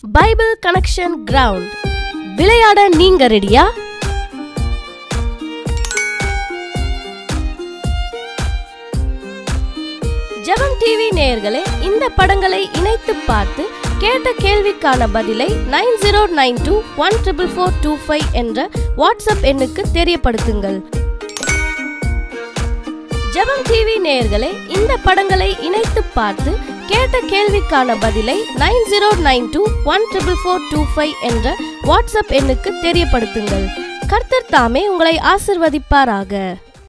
Bible connection ground விளையாட நீங்க ரெடியா ஜெபம் டிவி நேயர்களே இந்த படங்களை இணைத்து பார்த்து கேட்ட கேள்விக்கான பதிலை nine zero nine two one triple four two five என்ற வாட்ஸ்அப் எண்ணுக்கு தெரியப்படுத்துங்கள் ஜெபம் டிவி நேயர்களே இந்த படங்களை இணைத்து பார்த்து கேட்ட கேள்விக்கான பதிலை nine zero nine two one triple four two five என்ற வாட்ஸ்அப் எண்ணுக்கு தெரியப்படுத்துங்கள் கர்த்தர் தாமே உங்களை ஆசிர்வதிப்பாராக